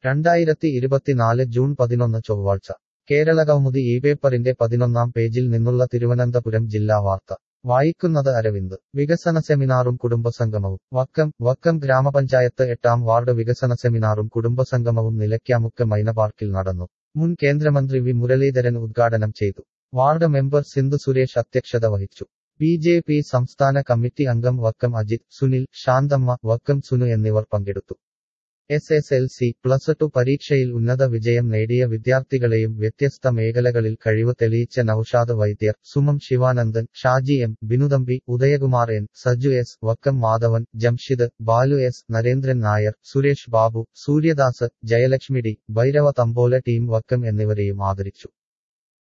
രണ്ടായിരത്തി ഇരുപത്തിനാല് ജൂൺ പതിനൊന്ന് ചൊവ്വാഴ്ച കേരള കൗമുദി ഈ പേപ്പറിന്റെ പതിനൊന്നാം പേജിൽ നിന്നുള്ള തിരുവനന്തപുരം ജില്ലാ വാർത്ത വായിക്കുന്നത് അരവിന്ദ് വികസന സെമിനാറും കുടുംബസംഗമവും വക്കം വക്കം ഗ്രാമപഞ്ചായത്ത് എട്ടാം വാർഡ് വികസന സെമിനാറും കുടുംബസംഗമവും നിലയ്ക്കാമുക്ക് മൈന പാർക്കിൽ നടന്നു മുൻ കേന്ദ്രമന്ത്രി വി മുരളീധരൻ ഉദ്ഘാടനം ചെയ്തു വാർഡ് മെമ്പർ സിന്ധു സുരേഷ് അധ്യക്ഷത വഹിച്ചു ബി ജെ പി സംസ്ഥാന കമ്മിറ്റി അംഗം വക്കം അജിത് സുനിൽ ശാന്തമ്മ വക്കം സുനു എന്നിവർ പങ്കെടുത്തു S S L C plus two പരീക്ഷയിൽ ഉന്നത വിജയം നേടിയ വിദ്യാർത്ഥികളെയും വ്യത്യസ്ത മേഖലകളിൽ കഴിവ് തെളിയിച്ച Naushad Vaidyar Sumam Sivanandan Shaji M Binuthampi Udayakumar N Saju S Vakkam Madhavan Jamshid Balu S Narendran Nair Suresh Babu Suryadas Jayalakshmi D Bhairava Tambola team Vakkam എന്നിവരെയും ആദരിച്ചു